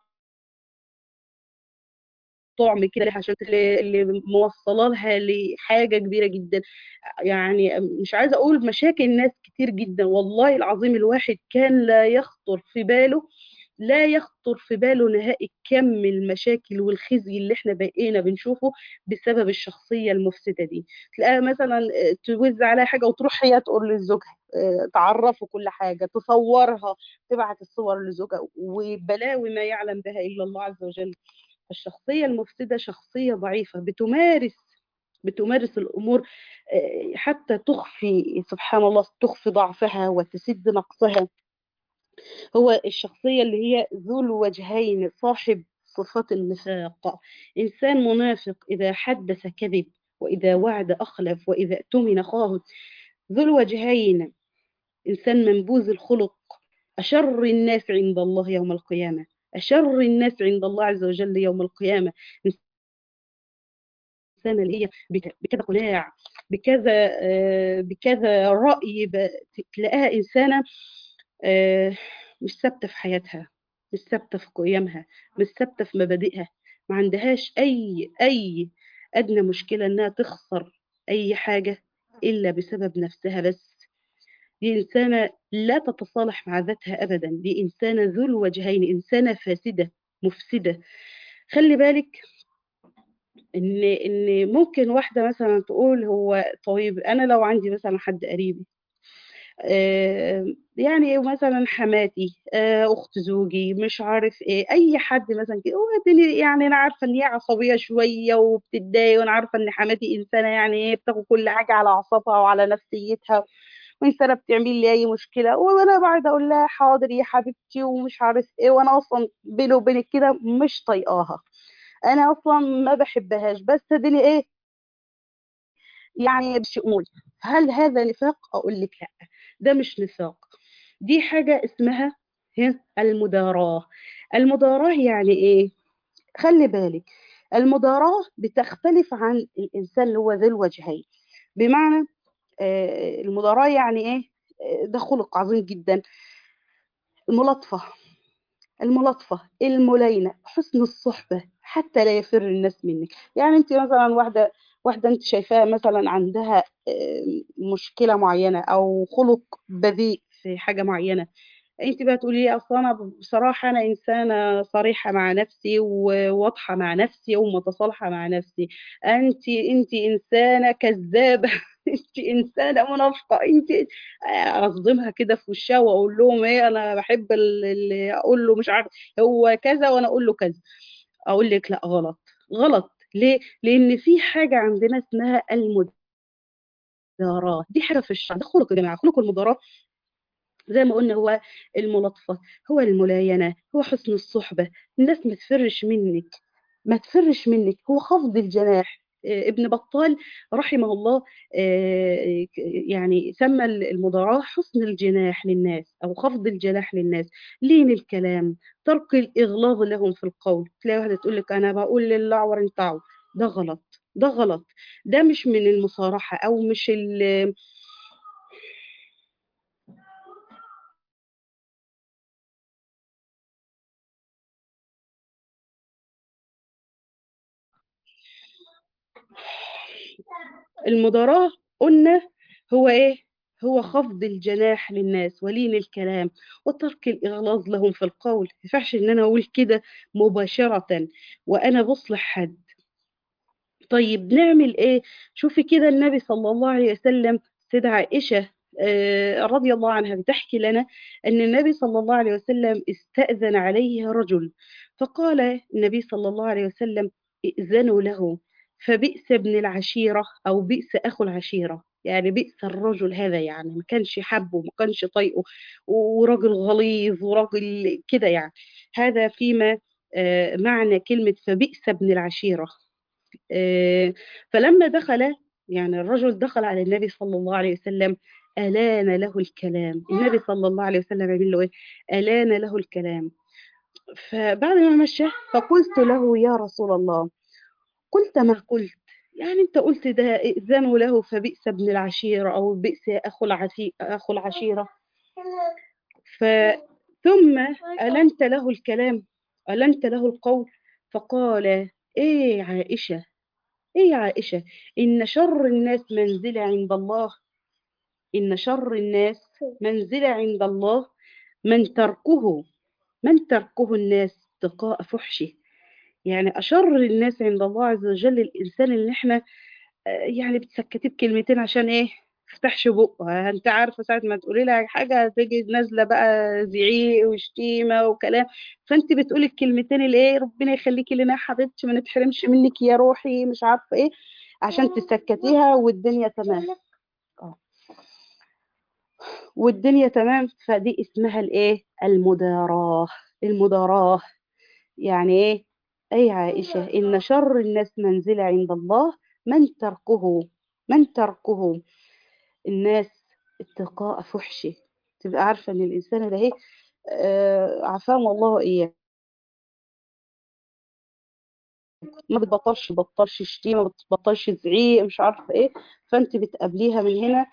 Speaker 1: طعم كده عشان اللي اللي موصله لها لحاجة كبيرة جدا يعني مش عايزة أقول مشاكل ناس كتير جدا والله العظيم الواحد كان لا يخطر في باله لا يخطر في باله نهائي كم المشاكل والخزي اللي احنا بقينا بنشوفه بسبب الشخصية المفسدة دي تلاقيها مثلا آه، توزع عليها حاجة وتروح هي تقول لزوجها آه، تعرفه كل حاجة تصورها تبعت الصور لزوجها وبلاوي ما يعلم بها إلا الله عز وجل الشخصية المفسدة شخصية ضعيفة بتمارس بتمارس الأمور آه، حتى تخفي سبحان الله تخفي ضعفها وتسد نقصها هو الشخصية اللي هي ذو الوجهين صاحب صفات النفاق إنسان منافق إذا حدث كذب وإذا وعد أخلف وإذا اؤتمن خان ذو الوجهين إنسان منبوذ الخلق أشر الناس عند الله يوم القيامة أشر الناس عند الله عز وجل يوم القيامة الإنسان اللي هي بك- بكذا قناع بكذا آه، بكذا رأي ب- تلاقيها إنسانة آه، مش ثابتة في حياتها مش ثابتة في قيمها مش ثابتة في مبادئها ما عندهاش أي أي أدنى مشكلة إنها تخسر أي حاجة إلا بسبب نفسها بس دي إنسانة لا تتصالح مع ذاتها أبدا دي إنسانة ذو الوجهين إنسانة فاسدة مفسدة خلي بالك إن إن ممكن واحدة مثلا تقول هو طيب أنا لو عندي مثلا حد قريبي آه، يعني مثلا حماتي آه، اخت زوجي مش عارف ايه اي حد مثلا كده هو الدنيا- يعني انا عارفه ان هي عصبيه شويه وبتتضايق وانا عارفه ان حماتي انسانه يعني ايه بتاخد كل حاجه على اعصابها وعلى نفسيتها وانسانه بتعمل لي اي مشكله وانا بعد اقول لها حاضر يا حبيبتي ومش عارف ايه وانا اصلا بيني وبينك كده مش طايقاها انا اصلا ما بحبهاش بس اديني ايه يعني بشؤون هل هذا نفاق اقول لك لا ده مش نفاق دي حاجة اسمها هي المداراة المداراة يعني ايه خلي بالك المداراة بتختلف عن الإنسان اللي هو ذي الوجهين بمعنى آه، المداراة يعني ايه آه، ده خلق عظيم جدا الملاطفة الملاطفة الملينة حسن الصحبة حتى لا يفر الناس منك يعني انت مثلا واحدة واحدة انت شايفاها مثلا عندها آه، مشكلة معينة او خلق بذيء في حاجة معينة انت بقى تقولي لي اصل انا بصراحه انا انسانه صريحه مع نفسي وواضحه مع نفسي ومتصالحه مع نفسي انت انت انسانه كذابه انت انسانه منافقه انت اصدمها كده في وشها واقول لهم ايه انا بحب ال- اللي اقول له مش عارف هو كذا وانا اقول له كذا اقول لك لا غلط غلط ليه لان في حاجه عندنا اسمها المداراة دي حاجه في الشرع ده خلق يا جماعه خلق المداراة زي ما قلنا هو الملاطفة هو الملاينة هو حسن الصحبة الناس ما تفرش منك ما تفرش منك هو خفض الجناح آه، ابن بطال رحمه الله آه، ك- يعني سمى المداراة حسن الجناح للناس أو خفض الجناح للناس لين الكلام ترك الإغلاظ لهم في القول تلاقي واحدة تقول لك أنا بقول للأعور انت أعور ده غلط ده غلط ده مش من المصارحة أو مش ال المداراة قلنا هو ايه هو خفض الجناح للناس ولين الكلام وترك الإغلاظ لهم في القول ما ينفعش ان انا اقول كده مباشرة وانا بصلح حد طيب نعمل ايه شوفي كده النبي صلى الله عليه وسلم سيدة عائشة آه، رضي الله عنها بتحكي لنا أن النبي صلى الله عليه وسلم استأذن عليه رجل فقال النبي صلى الله عليه وسلم ائذنوا له فبئس ابن العشيرة أو بئس أخو العشيرة يعني بئس الرجل هذا يعني ما كانش حبه ما كانش طايقه وراجل غليظ وراجل كده يعني هذا فيما آه، معنى كلمة فبئس ابن العشيرة آه، فلما دخل يعني الرجل دخل على النبي صلى الله عليه وسلم ألان له الكلام النبي صلى الله عليه وسلم يقول له إيه ألان له الكلام فبعد ما مشى فقلت له يا رسول الله قلت ما قلت يعني انت قلت ده ائذنوا له فبئس ابن العشيرة او بئس اخو العشي- اخو العشيرة فثم ألنت له الكلام ألنت له القول فقال ايه عائشة ايه عائشة ان شر الناس منزلة عند الله ان شر الناس منزلة عند الله من تركه من تركه الناس اتقاء فحشه يعني أشر الناس عند الله عز وجل الإنسان اللي احنا آه، يعني بتسكتيه بكلمتين عشان ايه تفتحش بقها انت عارفه ساعه ما تقولي لها حاجه تيجي نازله بقى زعيق وشتيمه وكلام فانت بتقولي الكلمتين اللي ايه ربنا يخليكي لنا يا حبيبتي ما نتحرمش منك يا روحي مش عارفه ايه عشان تسكتيها والدنيا تمام اه والدنيا تمام فدي اسمها الايه المداراة المداراة يعني ايه اي عائشة ان شر الناس منزلة عند الله من تركه من تركه الناس اتقاء فحشه تبقى عارفة ان الانسان ده ايه آه عافانا الله اياه ما بتبطلش بطلش شتيمة ما بتبطلش زعيق مش عارفة ايه فانت بتقابليها من هنا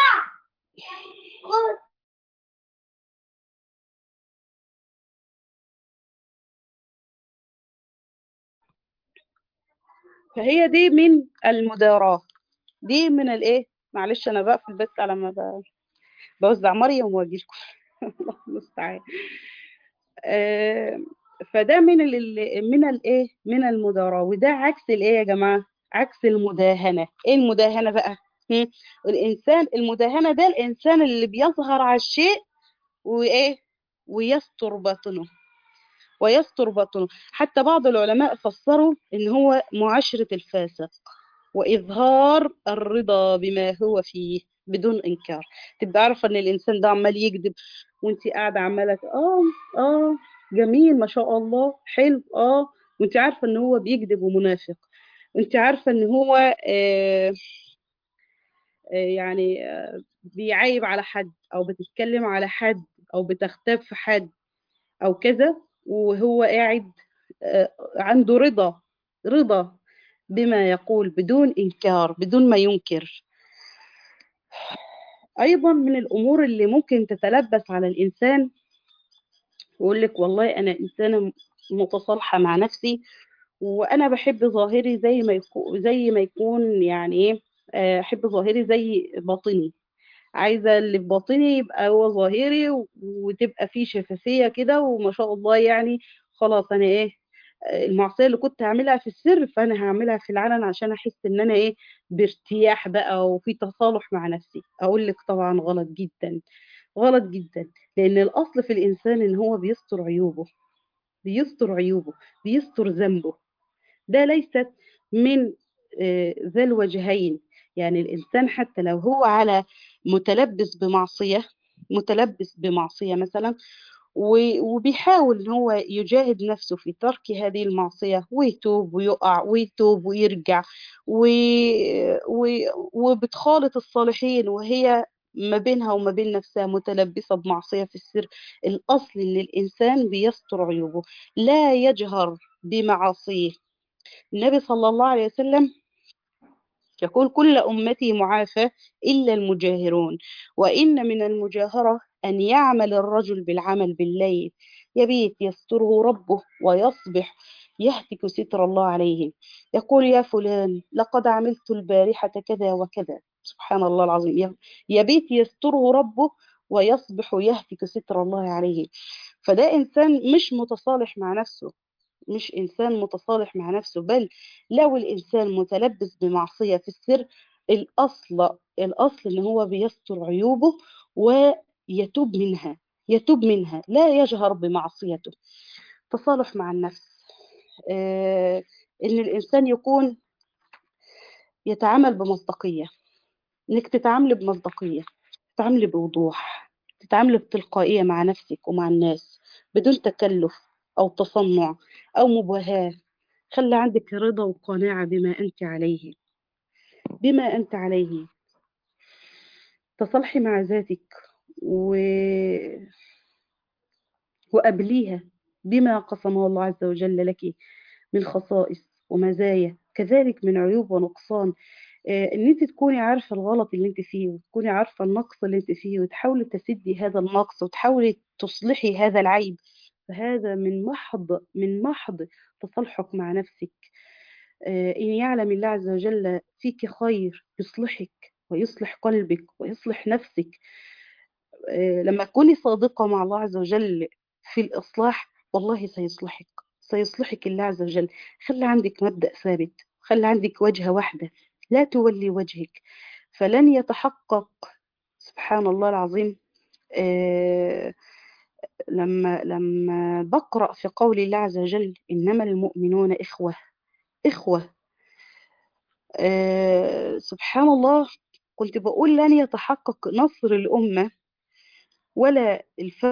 Speaker 1: فهي دي من المداراة دي من الايه معلش انا بقفل بس على ما ب- بوزع مريم واجي لكم الله المستعان آه، فده من ال من الايه من المداراة وده عكس الايه يا جماعة عكس المداهنة ايه المداهنة بقى هم؟ الانسان المداهنة ده الانسان اللي بيظهر على الشيء وايه ويستر باطنه ويستر باطنه حتى بعض العلماء فسروا ان هو معاشرة الفاسق وإظهار الرضا بما هو فيه بدون إنكار تبقى عارفة إن الإنسان ده عمال يكذب وأنت قاعدة عمالة آه آه جميل ما شاء الله حلو آه وأنت عارفة إن هو بيكذب ومنافق وأنت عارفة إن هو آه آه يعني آه بيعايب على حد أو بتتكلم على حد أو بتغتاب في حد أو كذا وهو قاعد آه عنده رضا رضا بما يقول بدون إنكار بدون ما ينكر أيضا من الأمور اللي ممكن تتلبس على الإنسان ويقول لك والله أنا إنسانة متصالحة مع نفسي وأنا بحب ظاهري زي ما يكون زي ما يكون يعني إيه آه، أحب ظاهري زي باطني عايزة اللي في باطني يبقى هو ظاهري و- وتبقى فيه شفافية كده وما شاء الله يعني خلاص أنا إيه آه، المعصية اللي كنت هعملها في السر فأنا هعملها في العلن عشان أحس إن أنا إيه بارتياح بقى وفي تصالح مع نفسي أقول لك طبعا غلط جدا غلط جدا لأن الأصل في الإنسان إن هو بيستر عيوبه بيستر عيوبه بيستر ذنبه ده ليست من آه، ذا الوجهين يعني الإنسان حتى لو هو على متلبس بمعصية متلبس بمعصية مثلا و- وبيحاول ان هو يجاهد نفسه في ترك هذه المعصية ويتوب ويقع ويتوب ويرجع و... و... وبتخالط الصالحين وهي ما بينها وما بين نفسها متلبسة بمعصية في السر الأصل إن الإنسان بيستر عيوبه لا يجهر بمعاصيه النبي صلى الله عليه وسلم يقول كل أمتي معافى إلا المجاهرون وإن من المجاهرة أن يعمل الرجل بالعمل بالليل يبيت يستره ربه ويصبح يهتك ستر الله عليه يقول يا فلان لقد عملت البارحة كذا وكذا سبحان الله العظيم يبيت يستره ربه ويصبح يهتك ستر الله عليه فده إنسان مش متصالح مع نفسه مش إنسان متصالح مع نفسه بل لو الإنسان متلبس بمعصية في السر الأصل الأصل إن هو بيستر عيوبه ويتوب منها يتوب منها لا يجهر بمعصيته تصالح مع النفس آه إن الإنسان يكون يتعامل بمصداقية إنك تتعاملي بمصداقية تتعاملي بوضوح تتعاملي بتلقائية مع نفسك ومع الناس بدون تكلف أو تصنع أو مباهاة خلي عندك رضا وقناعة بما أنت عليه بما أنت عليه تصلحي مع ذاتك و... وأبليها بما قسمه الله عز وجل لك من خصائص ومزايا كذلك من عيوب ونقصان آه، ان انت تكوني عارفه الغلط اللي انت فيه وتكوني عارفه النقص اللي انت فيه وتحاولي تسدي هذا النقص وتحاولي تصلحي هذا العيب فهذا من محض من محض تصالحك مع نفسك آه، إن يعلم الله عز وجل فيك خير يصلحك ويصلح قلبك ويصلح نفسك آه، لما تكوني صادقة مع الله عز وجل في الإصلاح والله سيصلحك سيصلحك الله عز وجل خلي عندك مبدأ ثابت خلي عندك وجهة واحدة لا تولي وجهك فلن يتحقق سبحان الله العظيم آه لما لما بقرأ في قول الله عز وجل إنما المؤمنون إخوة إخوة آه سبحان الله كنت بقول لن يتحقق نصر الأمة ولا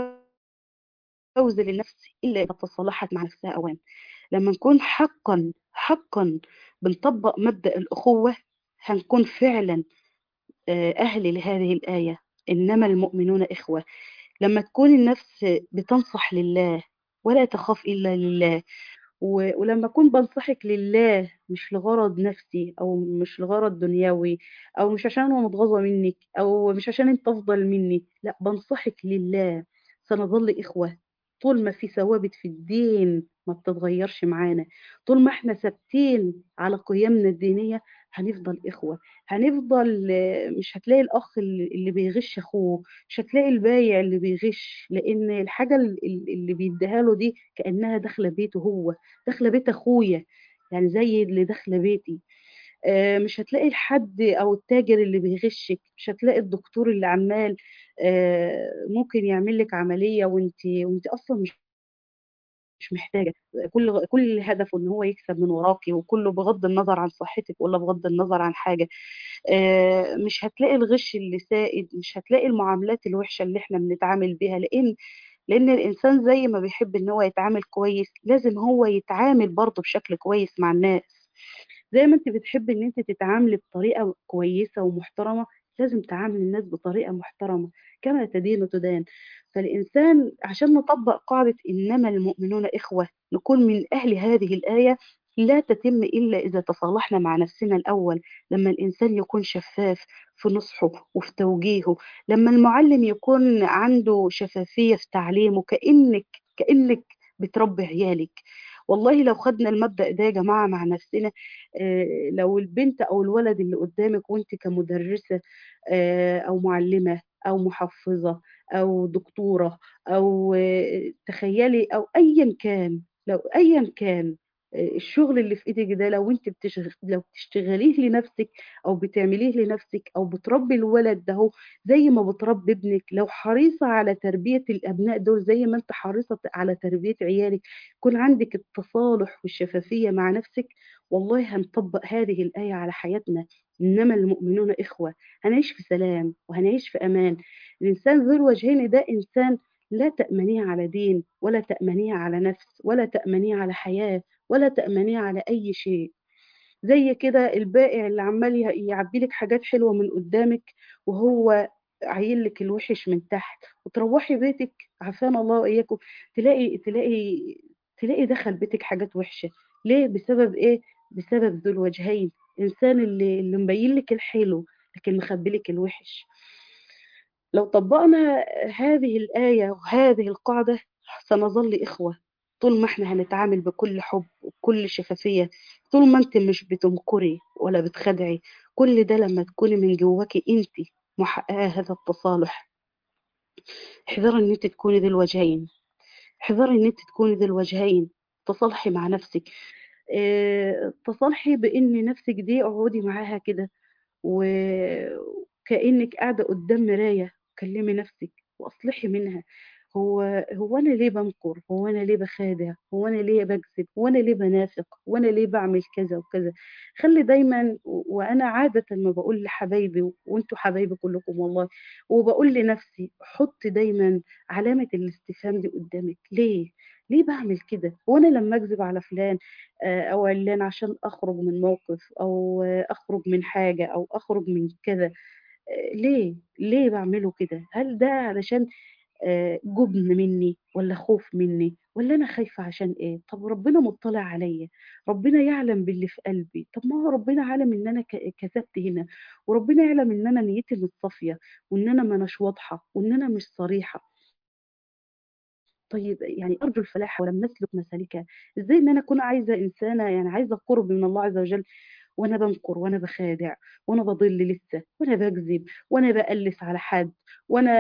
Speaker 1: الفوز للنفس إلا إذا تصالحت مع نفسها أوان لما نكون حقا حقا بنطبق مبدأ الأخوة هنكون فعلا آه، أهل لهذه الآية إنما المؤمنون إخوة لما تكون النفس بتنصح لله ولا تخاف إلا لله و- ولما أكون بنصحك لله مش لغرض نفسي أو مش لغرض دنيوي أو مش عشان أنا متغاظة منك أو مش عشان أنت أفضل مني لا بنصحك لله سنظل إخوة طول ما في ثوابت في الدين ما بتتغيرش معانا طول ما احنا ثابتين على قيمنا الدينية هنفضل إخوة هنفضل آه، مش هتلاقي الأخ اللي اللي بيغش أخوه مش هتلاقي البايع اللي بيغش لأن الحاجة ال- اللي بيديها له دي كأنها داخلة بيته هو داخلة بيت أخويا يعني زي اللي داخلة بيتي آه، مش هتلاقي الحد او التاجر اللي بيغشك مش هتلاقي الدكتور اللي عمال آه، ممكن يعمل لك عملية وانت وانت اصلا مش مش محتاجة كل كل هدفه ان هو يكسب من وراكي وكله بغض النظر عن صحتك ولا بغض النظر عن حاجة آه، مش هتلاقي الغش اللي سائد مش هتلاقي المعاملات الوحشة اللي احنا بنتعامل بيها لان لان الانسان زي ما بيحب ان هو يتعامل كويس لازم هو يتعامل برضه بشكل كويس مع الناس زي ما انت بتحبي ان انت تتعاملي بطريقه كويسه ومحترمه لازم تعامل الناس بطريقه محترمه كما تدين تدان فالانسان عشان نطبق قاعده انما المؤمنون اخوه نكون من اهل هذه الايه لا تتم الا اذا تصالحنا مع نفسنا الاول لما الانسان يكون شفاف في نصحه وفي توجيهه لما المعلم يكون عنده شفافيه في تعليمه كانك كانك بتربي عيالك والله لو خدنا المبدأ ده يا جماعة مع نفسنا آه، لو البنت أو الولد اللي قدامك وانت كمدرسة آه، أو معلمة أو محفظة أو دكتورة أو آه، تخيلي أو أيا كان لو أيا كان آه، الشغل اللي في ايدك ده لو انت بتشغل لو بتشتغليه لنفسك او بتعمليه لنفسك او بتربي الولد ده هو زي ما بتربي ابنك لو حريصة على تربية الابناء دول زي ما انت حريصة على تربية عيالك يكون عندك التصالح والشفافية مع نفسك والله هنطبق هذه الآية على حياتنا إنما المؤمنون إخوة هنعيش في سلام وهنعيش في أمان الإنسان ذو الوجهين ده إنسان لا تأمنيه على دين ولا تأمنيه على نفس ولا تأمنيه على حياة ولا تأمنيه على أي شيء زي كده البائع اللي عمال يعبي لك حاجات حلوة من قدامك وهو عايل لك الوحش من تحت وتروحي بيتك عافانا الله وإياكم تلاقي تلاقي تلاقي دخل بيتك حاجات وحشة ليه بسبب ايه بسبب ذو الوجهين الانسان اللي اللي مبين لك الحلو لكن مخبي لك الوحش لو طبقنا هذه الآية وهذه القاعدة سنظل إخوة طول ما احنا هنتعامل بكل حب وبكل شفافية طول ما انت مش بتمكري ولا بتخدعي كل ده لما تكوني من جواكي انت محققة هذا التصالح احذري ان انت تكوني ذي الوجهين احذري ان انت تكوني ذي الوجهين تصالحي مع نفسك اه تصالحي بان نفسك دي اقعدي معاها كده وكأنك قاعدة قدام مراية كلمي نفسك وأصلحي منها هو هو أنا ليه بنكر هو أنا ليه بخادع هو أنا ليه بكذب هو أنا ليه بنافق هو أنا ليه بعمل كذا وكذا خلي دايما و- وأنا عادة ما بقول لحبايبي وأنتوا حبايبي كلكم والله وبقول لنفسي حط دايما علامة الاستفهام دي قدامك ليه ليه بعمل كده هو انا لما اكذب على فلان آه، او علان عشان اخرج من موقف او آه، اخرج من حاجة او اخرج من كذا آه، ليه ليه بعمله كده هل ده علشان آه، جبن مني ولا خوف مني ولا انا خايفة عشان ايه طب ربنا مطلع عليا ربنا يعلم باللي في قلبي طب ما هو ربنا عالم ان انا ك- كذبت هنا وربنا يعلم ان انا نيتي مش صافية وان انا ما اناش واضحة وان انا مش صريحة طيب يعني ارجو الفلاح ولم نسلك مسالكها ازاي ان انا اكون عايزة انسانة يعني عايزة قرب من الله عز وجل وانا بمكر وانا بخادع وانا بضل لسه وانا بكذب وانا بألف على حد وانا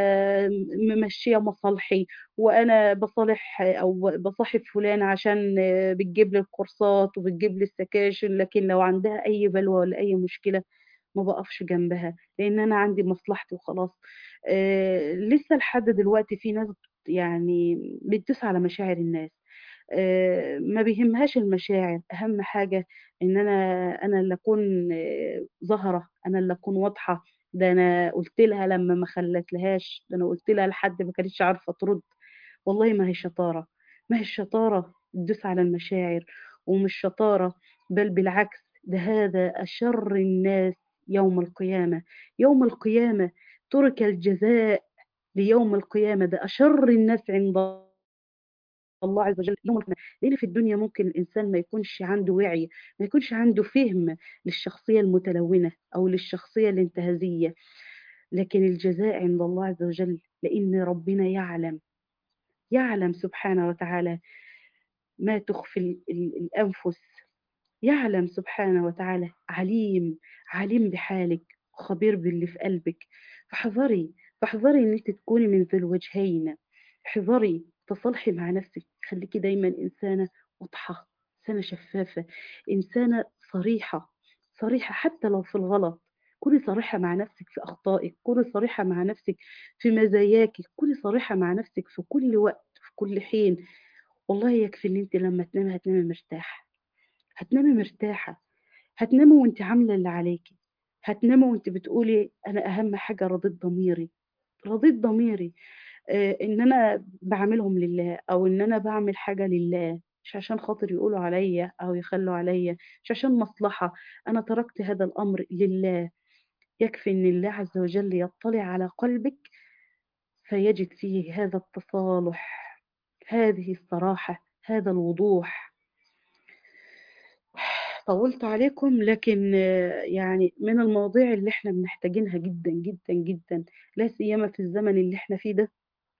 Speaker 1: ممشيه مصالحي وانا بصالح او بصاحب فلان عشان بتجيب لي الكورسات وبتجيب لي السكاشن لكن لو عندها اي بلوى ولا اي مشكله ما بقفش جنبها لان انا عندي مصلحتي وخلاص آه لسه لحد دلوقتي في ناس يعني بتدوس على مشاعر الناس آه، ما بيهمهاش المشاعر اهم حاجه ان انا انا اللي اكون آه، ظاهره انا اللي اكون واضحه ده انا قلت لها لما ما خلتلهاش ده انا قلت لها لحد ما كانتش عارفه ترد والله ما هي شطاره ما هي الشطاره تدوس على المشاعر ومش شطاره بل بالعكس ده هذا اشر الناس يوم القيامه يوم القيامه ترك الجزاء ليوم القيامه ده اشر الناس عند الله عز وجل يوم القيامة لأن في الدنيا ممكن الإنسان ما يكونش عنده وعي ما يكونش عنده فهم للشخصية المتلونة أو للشخصية الانتهازية لكن الجزاء عند الله عز وجل لأن ربنا يعلم يعلم سبحانه وتعالى ما تخفي ال- ال- الأنفس يعلم سبحانه وتعالى عليم عليم بحالك وخبير باللي في قلبك فاحذري فاحذري ان انت تكوني من ذي الوجهين احذري تصالحي مع نفسك خليكي دايما انسانه واضحه انسانه شفافه انسانه صريحه صريحه حتى لو في الغلط كوني صريحه مع نفسك في اخطائك كوني صريحه مع نفسك في مزاياك كوني صريحه مع نفسك في كل وقت في كل حين والله يكفي ان انت لما تنامي هتنامي مرتاحه هتنامي مرتاحة هتنامي وانت عاملة اللي عليكي هتنامي وانت بتقولي انا اهم حاجة رضيت ضميري رضيت ضميري آه ان انا بعملهم لله او ان انا بعمل حاجة لله مش عشان خاطر يقولوا عليا او يخلوا عليا مش عشان مصلحة انا تركت هذا الامر لله يكفي ان الله عز وجل يطلع على قلبك فيجد فيه هذا التصالح هذه الصراحة هذا الوضوح طولت عليكم لكن آه، يعني من المواضيع اللي احنا بنحتاجينها جدا جدا جدا لا سيما في الزمن اللي احنا فيه ده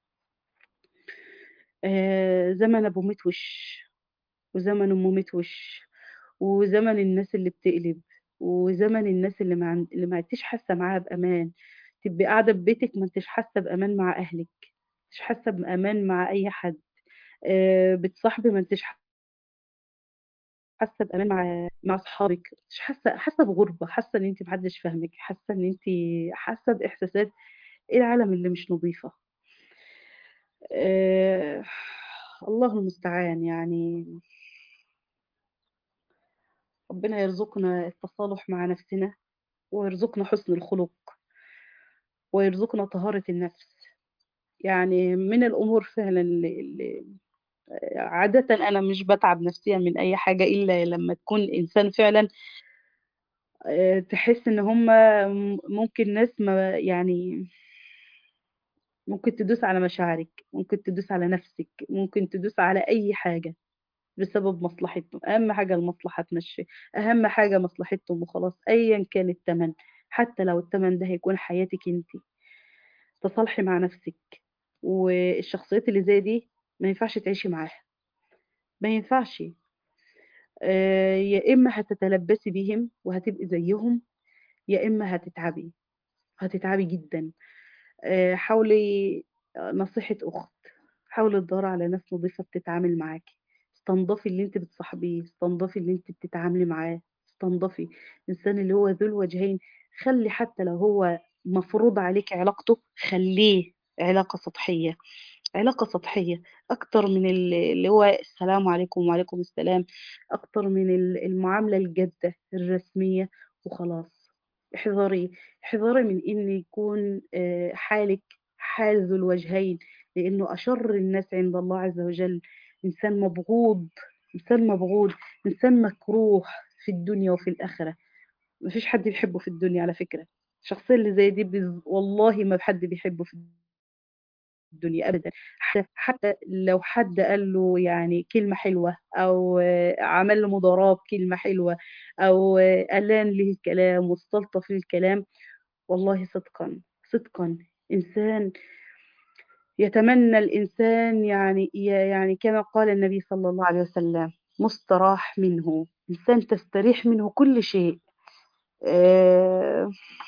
Speaker 1: آه، زمن ابو متوش وزمن ام متوش وزمن الناس اللي بتقلب وزمن الناس اللي ما عند... اللي ما عدتش حاسه معاها بامان تبقي قاعده في بيتك ما انتش حاسه بامان مع اهلك مش حاسه بامان مع اي حد آه، بتصاحبي ما انتش حاسه بامان مع مع اصحابك مش حاسه حاسه بغربه حاسه ان انت محدش فاهمك حاسه ان انت حاسه باحساسات ايه العالم اللي مش نظيفه آه الله المستعان يعني ربنا يرزقنا التصالح مع نفسنا ويرزقنا حسن الخلق ويرزقنا طهارة النفس يعني من الأمور فعلا اللي, اللي عادة أنا مش بتعب نفسيا من أي حاجة إلا لما تكون إنسان فعلا آه، تحس إن هم ممكن ناس ما يعني ممكن تدوس على مشاعرك ممكن تدوس على نفسك ممكن تدوس على أي حاجة بسبب مصلحتهم أهم حاجة المصلحة تمشي أهم حاجة مصلحتهم وخلاص أيا كان التمن حتى لو التمن ده هيكون حياتك انت تصالحي مع نفسك والشخصيات اللي زي دي ما ينفعش تعيشي معاها ما ينفعش آه، يا إما هتتلبسي بيهم وهتبقي زيهم يا إما هتتعبي هتتعبي جدا آه، حاولي آه، نصيحة أخت حاولي تدوري على ناس نظيفة بتتعامل معاكي استنضفي اللي انت بتصاحبيه استنضفي اللي انت بتتعاملي معاه استنضفي الإنسان اللي هو ذو الوجهين خلي حتى لو هو مفروض عليك علاقته خليه علاقة سطحية علاقة سطحية أكتر من ال- اللي هو السلام عليكم وعليكم السلام أكتر من ال- المعاملة الجادة الرسمية وخلاص احذري احذري من إن يكون آه، حالك حال ذو الوجهين لأنه أشر الناس عند الله عز وجل إنسان مبغوض إنسان مبغوض إنسان مكروه في الدنيا وفي الآخرة مفيش حد بيحبه في الدنيا على فكرة الشخصية اللي زي دي بز... والله ما حد بيحبه في الدنيا أبدا حتى, حتى لو حد قال له يعني كلمة حلوة أو عمل له مضاراب كلمة حلوة أو ألان له الكلام واستلطف له الكلام والله صدقا صدقا إنسان يتمنى الإنسان يعني يعني كما قال النبي صلى الله عليه وسلم مستراح منه إنسان تستريح منه كل شيء اه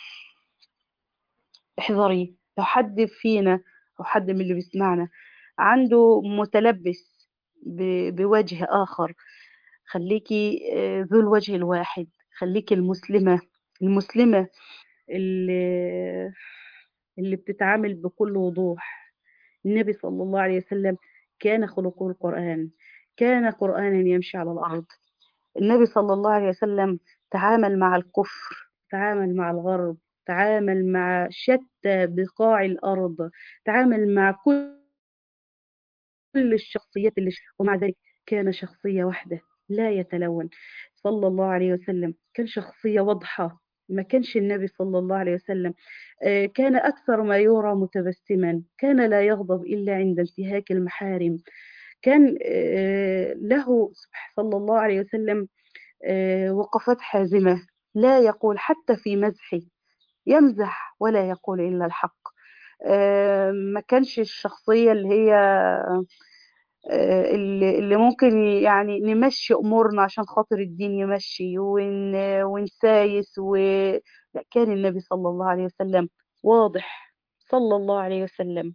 Speaker 1: احذري لو حد فينا أو حد من اللي بيسمعنا عنده متلبس بوجه آخر خليكي ذو الوجه الواحد خليكي المسلمة المسلمة اللي, اللي بتتعامل بكل وضوح النبي صلى الله عليه وسلم كان خلقه القرآن كان قرآنا يمشي على الأرض النبي صلى الله عليه وسلم تعامل مع الكفر تعامل مع الغرب تعامل مع شتى بقاع الأرض تعامل مع كل الشخصيات اللي ومع ذلك كان شخصية واحدة لا يتلون صلى الله عليه وسلم كان شخصية واضحة ما كانش النبي صلى الله عليه وسلم كان أكثر ما يرى متبسما كان لا يغضب إلا عند انتهاك المحارم كان له صلى الله عليه وسلم وقفات حازمة لا يقول حتى في مزحه يمزح ولا يقول إلا الحق ما كانش الشخصية اللي هي اللي ممكن يعني نمشي أمورنا عشان خاطر الدين يمشي ون ونسايس و... لا كان النبي صلى الله عليه وسلم واضح صلى الله عليه وسلم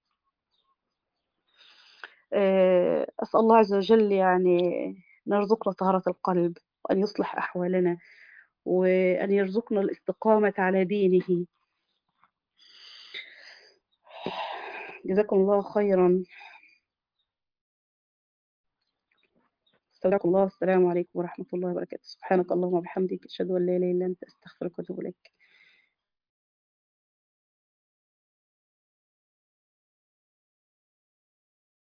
Speaker 1: أسأل الله عز وجل يعني نرزقنا طهارة القلب وأن يصلح أحوالنا وأن يرزقنا الاستقامة على دينه جزاكم الله خيرا استودعكم الله والسلام عليكم ورحمة الله وبركاته سبحانك اللهم وبحمدك أشهد أن لا إله إلا أنت أستغفرك وأتوب إليك